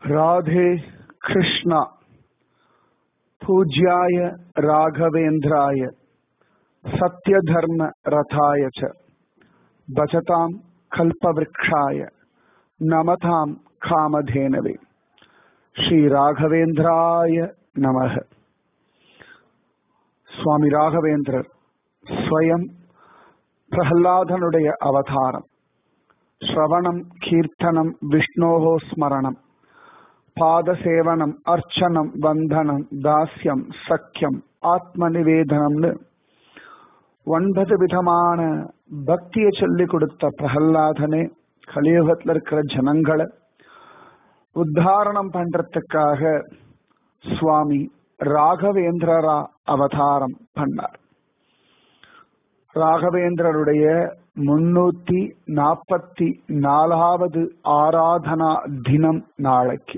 राधे कृष्णा पूज्याय राघवेन्द्राय सत्यधर्म रथाय च भजतां कल्पवृक्षाय नमतां कामधेनवे ஸ்ரீராகவேந்திராய நமக சுவாமி ராகவேந்திரர் ஸ்வயம் பிரகலாதனுடைய அவதாரம் ஸ்ரவணம் கீர்த்தனம் விஷ்ணோகோ ஸ்மரணம் பாதசேவனம் அர்ச்சனம் வந்தனம் தாஸ்யம் சக்கியம் ஆத்ம நிவேதனம்னு ஒன்பது விதமான பக்தியை சொல்லிக் கொடுத்த பிரகல்லாதனே கலியுகத்தில் இருக்கிற ஜனங்களை உத்தாரணம் பண்றதுக்காக சுவாமி ராகவேந்திரரா அவதாரம் பண்ணார் ராகவேந்திரருடைய முன்னூத்தி நாற்பத்தி நாலாவது ஆராதனா தினம் நாளைக்கு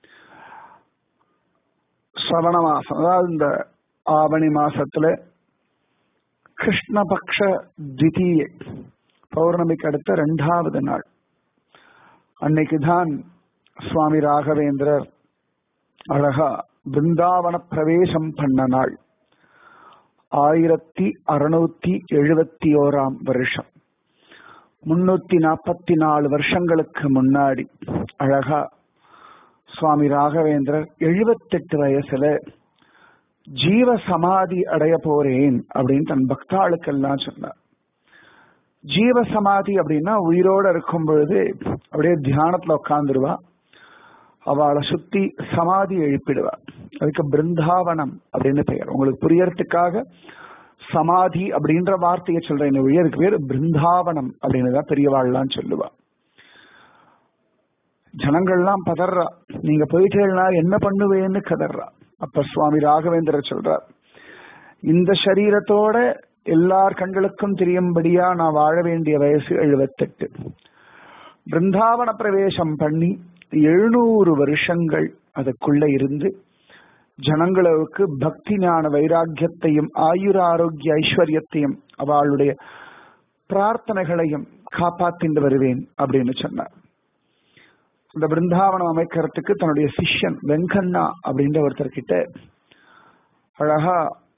ஸ்ரவண மாசம் அதாவது இந்த ஆவணி மாசத்துல கிருஷ்ணபக்ஷ திதிய பௌர்ணமிக்கு அடுத்த ரெண்டாவது நாள் அன்னைக்கு தான் சுவாமி ராகவேந்திரர் அழகா பிருந்தாவன பிரவேசம் பண்ண நாள் ஆயிரத்தி அறுநூத்தி எழுபத்தி ஓராம் வருஷம் முன்னூத்தி நாற்பத்தி நாலு வருஷங்களுக்கு முன்னாடி அழகா சுவாமி ராகவேந்திரர் எழுபத்தெட்டு வயசுல ஜீவ சமாதி அடைய போறேன் அப்படின்னு தன் பக்தாளுக்கெல்லாம் சொன்னார் ஜீவ சமாதி அப்படின்னா உயிரோட இருக்கும் பொழுது அப்படியே தியானத்துல உட்காந்துருவா அவளை சுத்தி சமாதி எழுப்பிடுவா அதுக்கு பிருந்தாவனம் அப்படின்னு பெயர் உங்களுக்கு புரியறதுக்காக சமாதி அப்படின்ற வார்த்தையை சொல்றேன் ஒழிய அதுக்கு பேர் பிருந்தாவனம் அப்படின்னு தான் பெரியவாள்லாம் சொல்லுவா ஜனங்கள்லாம் பதறா நீங்க போயிட்டேன்னா என்ன பண்ணுவேன்னு கதறா அப்ப சுவாமி ராகவேந்திரர் சொல்றார் இந்த சரீரத்தோட எல்லார் கண்களுக்கும் தெரியும்படியா நான் வாழ வேண்டிய வயசு எழுபத்தெட்டு பிருந்தாவன பிரவேசம் பண்ணி எழுநூறு வருஷங்கள் அதுக்குள்ள இருந்து ஜனங்களுக்கு பக்தி ஞான வைராக்கியத்தையும் ஆயுர ஆரோக்கிய ஐஸ்வர்யத்தையும் அவளுடைய பிரார்த்தனைகளையும் காப்பாத்திட்டு வருவேன் அப்படின்னு சொன்னார் இந்த பிருந்தாவனம் அமைக்கிறதுக்கு தன்னுடைய சிஷ்யன் வெங்கண்ணா அப்படின்ற ஒருத்தர் கிட்ட அழகா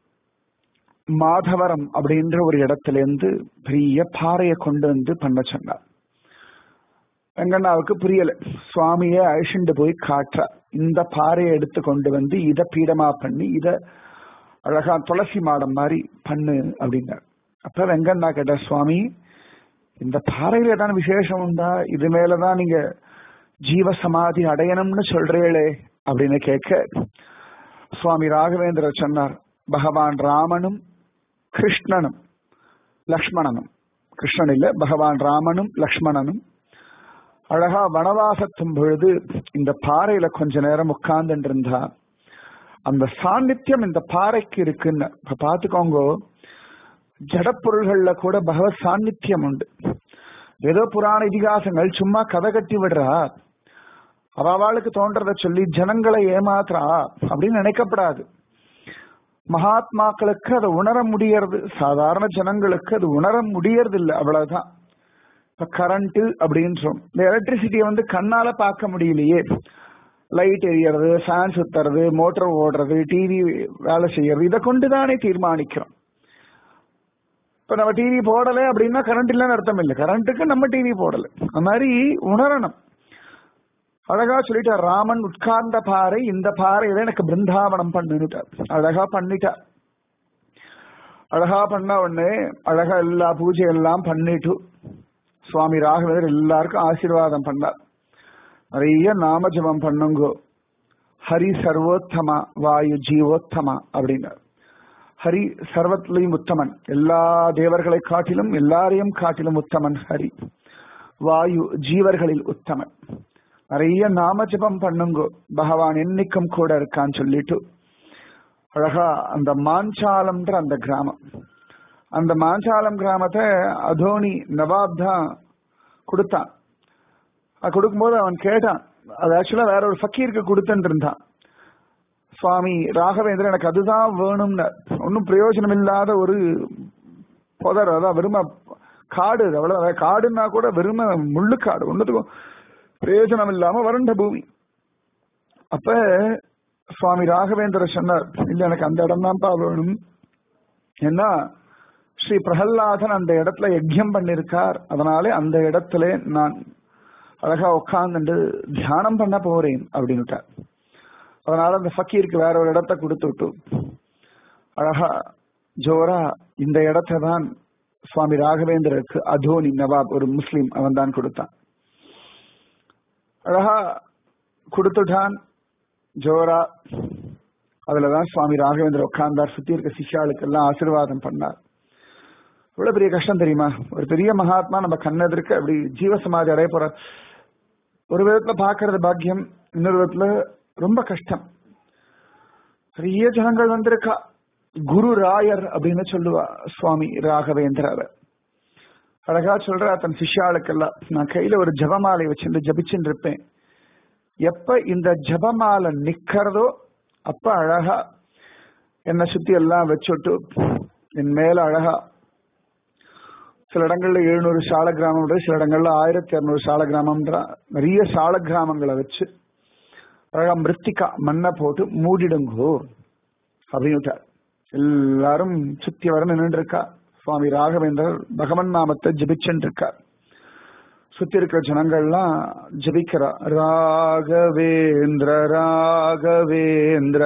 மாதவரம் அப்படின்ற ஒரு இடத்துல இருந்து பெரிய பாறையை கொண்டு வந்து பண்ண சொன்னார் வெங்கண்ணாவுக்கு புரியல சுவாமிய அழிச்சுண்டு போய் காட்டுற இந்த பாறையை எடுத்து கொண்டு வந்து இத பீடமா பண்ணி இத அழகா துளசி மாடம் மாதிரி பண்ணு அப்படின்னார் அப்ப வெங்கண்ணா கேட்ட சுவாமி இந்த பாறையில ஏதாவது விசேஷம் உண்டா இது மேலதான் நீங்க ஜீவ சமாதி அடையணும்னு சொல்றீங்களே அப்படின்னு கேட்க சுவாமி ராகவேந்திரர் சொன்னார் பகவான் ராமனும் கிருஷ்ணனும் லக்ஷ்மணனும் கிருஷ்ணன் இல்ல பகவான் ராமனும் லக்ஷ்மணனும் அழகா வனவாசத்தும் பொழுது இந்த பாறையில கொஞ்ச நேரம் உட்கார்ந்துட்டு இருந்தா அந்த சாநித்தியம் இந்த பாறைக்கு இருக்குன்னு இப்ப பாத்துக்கோங்க ஜடப்பொருள்கள்ல கூட பகவத் சாநித்தியம் உண்டு ஏதோ புராண இதிகாசங்கள் சும்மா கதை கட்டி விடுறா அவளுக்கு தோன்றத சொல்லி ஜனங்களை ஏமாத்துறா அப்படின்னு நினைக்கப்படாது மகாத்மாக்களுக்கு அதை உணர முடியறது சாதாரண ஜனங்களுக்கு அது உணர முடியறது இல்லை அவ்வளவுதான் இப்ப கரண்ட் அப்படின்றோம் இந்த எலக்ட்ரிசிட்டியை வந்து கண்ணால பார்க்க முடியலையே லைட் எரியறது ஃபேன் சுத்துறது மோட்டர் ஓடுறது டிவி வேலை செய்யறது இதை கொண்டு தானே தீர்மானிக்கிறோம் இப்ப நம்ம டிவி போடல அப்படின்னா கரண்ட் இல்லைன்னு அர்த்தம் இல்லை கரண்ட்டுக்கு நம்ம டிவி போடல அந்த மாதிரி உணரணும் அழகா சொல்லிட்டார் ராமன் உட்கார்ந்த பாறை இந்த பாறையில எனக்கு பிருந்தாவனம் பண்ணுட்டார் அழகா பண்ணிட்டார் அழகா பண்ண உடனே அழகா எல்லா பூஜை எல்லாம் பண்ணிட்டு சுவாமி ராகவேந்தர் எல்லாருக்கும் ஆசீர்வாதம் பண்ணார் நிறைய நாமஜபம் பண்ணுங்கோ ஹரி சர்வோத்தமா வாயு ஜீவோத்தமா அப்படின்னார் ஹரி சர்வத்திலையும் உத்தமன் எல்லா தேவர்களை காட்டிலும் எல்லாரையும் காட்டிலும் உத்தமன் ஹரி வாயு ஜீவர்களில் உத்தமன் நிறைய நாமஜபம் பண்ணுங்கோ பகவான் என்னைக்கும் கூட இருக்கான்னு சொல்லிட்டு அழகா அந்த மாஞ்சாலம்ன்ற அந்த கிராமம் அந்த மாஞ்சாலம் கிராமத்தை அதோனி நவாப் தான் கொடுத்தான் அது கொடுக்கும்போது அவன் கேட்டான் அது ஆக்சுவலா வேற ஒரு ஃபக்கீருக்கு கொடுத்துட்டு இருந்தான் சுவாமி ராகவேந்திரன் எனக்கு அதுதான் வேணும்னு ஒன்றும் பிரயோஜனம் இல்லாத ஒரு புதர் அதான் வெறும காடு அது அவ்வளவு காடுன்னா கூட வெறும முள்ளுக்காடு ஒன்றுத்துக்கும் பிரயோஜனம் இல்லாம வறண்ட பூமி அப்ப சுவாமி ராகவேந்திர சொன்னார் இல்ல எனக்கு அந்த இடம் தான்ப்பா வேணும் ஏன்னா ஸ்ரீ பிரகல்லாதன் அந்த இடத்துல யஜ்யம் பண்ணிருக்கார் அதனாலே அந்த இடத்துல நான் அழகா உட்கார்ந்துட்டு தியானம் பண்ண போறேன் அப்படின்னுட்டார் அதனால அந்த ஃபக்கீருக்கு வேற ஒரு இடத்த கொடுத்து விட்டு அழகா ஜோரா இந்த இடத்தை தான் சுவாமி ராகவேந்திரருக்கு அதோனி நவாப் ஒரு முஸ்லீம் அவன் தான் கொடுத்தான் அழகா கொடுத்துட்டான் ஜோரா அதுலதான் சுவாமி ராகவேந்திர உட்கார்ந்தார் சுத்தி இருக்க சிஷ்யாளுக்கு எல்லாம் ஆசீர்வாதம் பண்ணார் எவ்வளவு பெரிய கஷ்டம் தெரியுமா ஒரு பெரிய மகாத்மா நம்ம கண்ணெதிர்க்க அப்படி ஜீவசமாதி அடைய போறார் ஒரு விதத்துல பாக்குறது பாக்கியம் இன்னொரு விதத்துல ரொம்ப கஷ்டம் நிறைய ஜனங்கள் வந்திருக்கா குரு ராயர் அப்படின்னு சொல்லுவா சுவாமி ராகவேந்திரர் அழகா சொல்றா தன் சிஷ்யாளுக்கெல்லாம் நான் கையில ஒரு ஜபமாலை வச்சுட்டு ஜபிச்சுட்டு இருப்பேன் எப்ப இந்த ஜபமாலை நிக்கிறதோ அப்ப அழகா என்னை சுத்தி எல்லாம் வச்சுட்டு என் மேல அழகா சில இடங்கள்ல எழுநூறு சால கிராமம் சில இடங்கள்ல ஆயிரத்தி இரநூறு சால கிராமம்ன்ற நிறைய சால கிராமங்களை வச்சு அழகா மிருத்திகா மண்ணை போட்டு மூடிடுங்கோ அப்படின்னுட்டார் எல்லாரும் சுத்தி வர நின்று இருக்கா சுவாமி ராகவேந்தர் பகவன் நாமத்தை ஜபிச்சுட்டு இருக்கார் சுத்தி இருக்கிற ஜனங்கள்லாம் ஜபிக்கிறா ராகவேந்திர ராகவேந்திர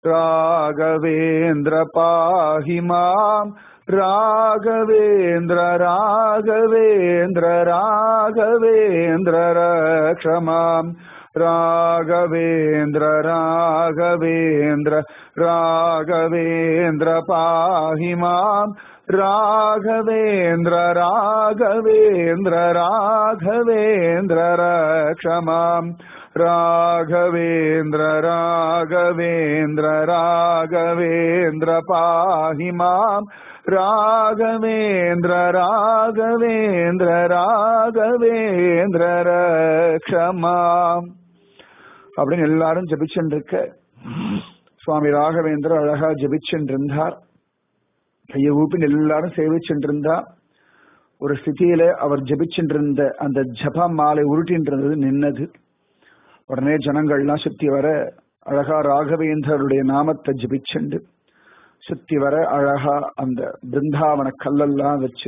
ராகவேந்திர பாஹிமாம் ராகவேந்திர ராகவேந்திர ராகவேந்திர ரக்ஷமாம் ராகவேந்திர ராகவேந்திர ராகவேந்திர பாஹிமாம் ராகவேந்திர ராகவேந்திர ராகவேந்திர ரக்ஷமாம் ராகவேந்திர ராகவேந்திர ராகவேந்திர பாஹிமாம் ராகவேந்திர ராகவேந்திர ராகவேந்திர ரக்ஷமாம் அப்படின்னு எல்லாரும் ஜபிச்சுட்டு இருக்க சுவாமி ராகவேந்திர அழகா ஜபிச்சுட்டு இருந்தார் கையை ஊப்பின் எல்லாரும் சேவிச்சுட்டு இருந்தா ஒரு ஸ்திதியில அவர் ஜபிச்சுட்டு இருந்த அந்த ஜப மாலை உருட்டின் இருந்தது நின்னது உடனே ஜனங்கள்லாம் சுத்தி வர அழகா ராகவேந்தருடைய நாமத்தை ஜபிச்சுண்டு சுத்தி வர அழகா அந்த பிருந்தாவன கல்லெல்லாம் வச்சு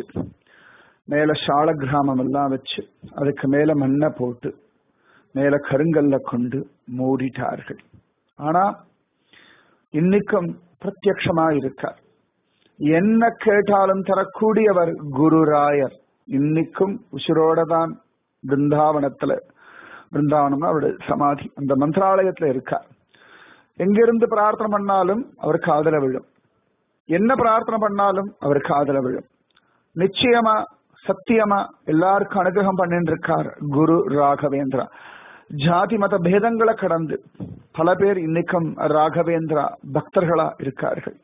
மேல சால கிராமம் எல்லாம் வச்சு அதுக்கு மேல மண்ணை போட்டு மேல கருங்கல்ல கொண்டு மூடிட்டார்கள் ஆனா இன்னைக்கும் பிரத்யக்ஷமா இருக்கார் என்ன கேட்டாலும் தரக்கூடியவர் குருராயர் இன்னைக்கும் உசிரோட தான் பிருந்தாவனத்துல பிருந்தாவனம் அவருடைய சமாதி அந்த மந்திராலயத்துல இருக்கார் எங்கிருந்து பிரார்த்தனை பண்ணாலும் அவர் காதல விழும் என்ன பிரார்த்தனை பண்ணாலும் அவர் காதல விழும் நிச்சயமா சத்தியமா எல்லாருக்கும் அனுகிரகம் பண்ணிட்டு இருக்கார் குரு ராகவேந்திரா ஜாதி மத பேதங்களை கடந்து பல பேர் இன்னைக்கும் ராகவேந்திரா பக்தர்களா இருக்கார்கள்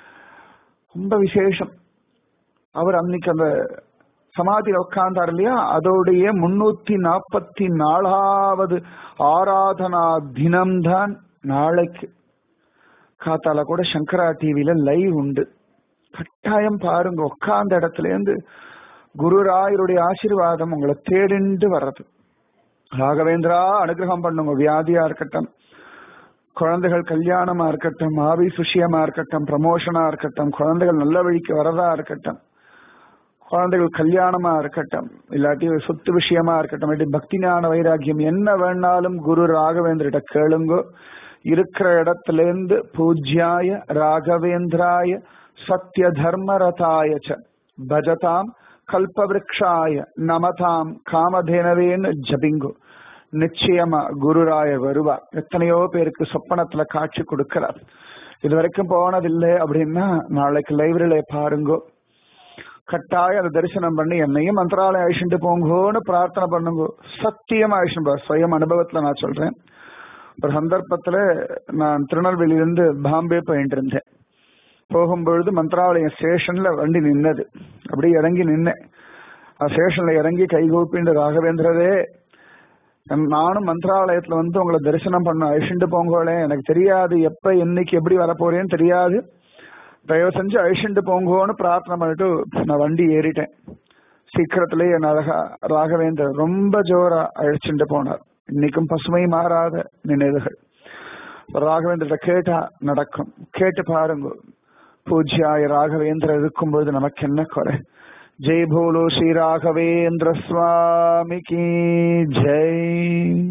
ரொம்ப விசேஷம் அவர் அன்னைக்கு அந்த சமாதியில உட்கார்ந்தார் இல்லையா அதோடைய முன்னூத்தி நாற்பத்தி நாலாவது ஆராதனா தினம்தான் நாளைக்கு காத்தால கூட சங்கரா டிவில லைவ் உண்டு கட்டாயம் பாருங்க உட்கார்ந்த இடத்துல இருந்து குருராயருடைய ஆசீர்வாதம் உங்களை தேடிண்டு வர்றது ராகவேந்திரா அனுகிரகம் பண்ணுங்க வியாதியா இருக்கட்டும் குழந்தைகள் கல்யாணமா இருக்கட்டும் ஆபீஸ் விஷயமா இருக்கட்டும் ப்ரமோஷனா இருக்கட்டும் குழந்தைகள் நல்ல வழிக்கு வரதா இருக்கட்டும் குழந்தைகள் கல்யாணமா இருக்கட்டும் இல்லாட்டி சொத்து விஷயமா இருக்கட்டும் இல்லாட்டி பக்தி ஞான வைராக்கியம் என்ன வேணாலும் குரு ராகவேந்திரிட்ட கேளுங்கோ இருக்கிற இடத்துல இருந்து பூஜ்யாய ராகவேந்திராய சத்ய தர்மரதாய ச பஜதாம் கல்பவிருக்ஷாய நமதாம் காமதேனவேன்னு ஜபிங்கோ நிச்சயமா குருராயர் வருவார் எத்தனையோ பேருக்கு சொப்பனத்துல காட்சி கொடுக்கிறார் இது வரைக்கும் போனதில்லை அப்படின்னா நாளைக்கு லைப்ரரியில பாருங்கோ கட்டாயம் அதை தரிசனம் பண்ணி என்னையும் மந்திராலயம் அழிச்சுட்டு போங்கோன்னு பிரார்த்தனை பண்ணுங்க சத்தியமா அழிச்சுட்டு சுயம் அனுபவத்துல நான் சொல்றேன் ஒரு சந்தர்ப்பத்துல நான் திருநெல்வேலியிலிருந்து பாம்பே போயிட்டு இருந்தேன் போகும்பொழுது மந்திராலயம் ஸ்டேஷன்ல வண்டி நின்னது அப்படியே இறங்கி நின்னேன் ஸ்டேஷன்ல இறங்கி கைகூப்பிண்டு ராகவேந்திரரே நானும் மந்திராலயத்துல வந்து உங்களை தரிசனம் பண்ண அழிச்சுட்டு போங்கோளே எனக்கு தெரியாது எப்ப என்னைக்கு எப்படி வரப்போறேன்னு தெரியாது தயவு செஞ்சு அழிச்சுட்டு போங்கோன்னு பிரார்த்தனை பண்ணிட்டு நான் வண்டி ஏறிட்டேன் சீக்கிரத்திலேயே என் அழகா ராகவேந்தர் ரொம்ப ஜோரா அழைச்சிட்டு போனார் இன்னைக்கும் பசுமை மாறாத நினைவுகள் ராகவேந்திர கேட்டா நடக்கும் கேட்டு பாருங்க பூஜ்யாய ராகவேந்திர இருக்கும்பொழுது நமக்கு என்ன குறை ஜெய் போலோ ஸ்ரீ ராகவேந்திர சுவாமிக்கு ஜெய்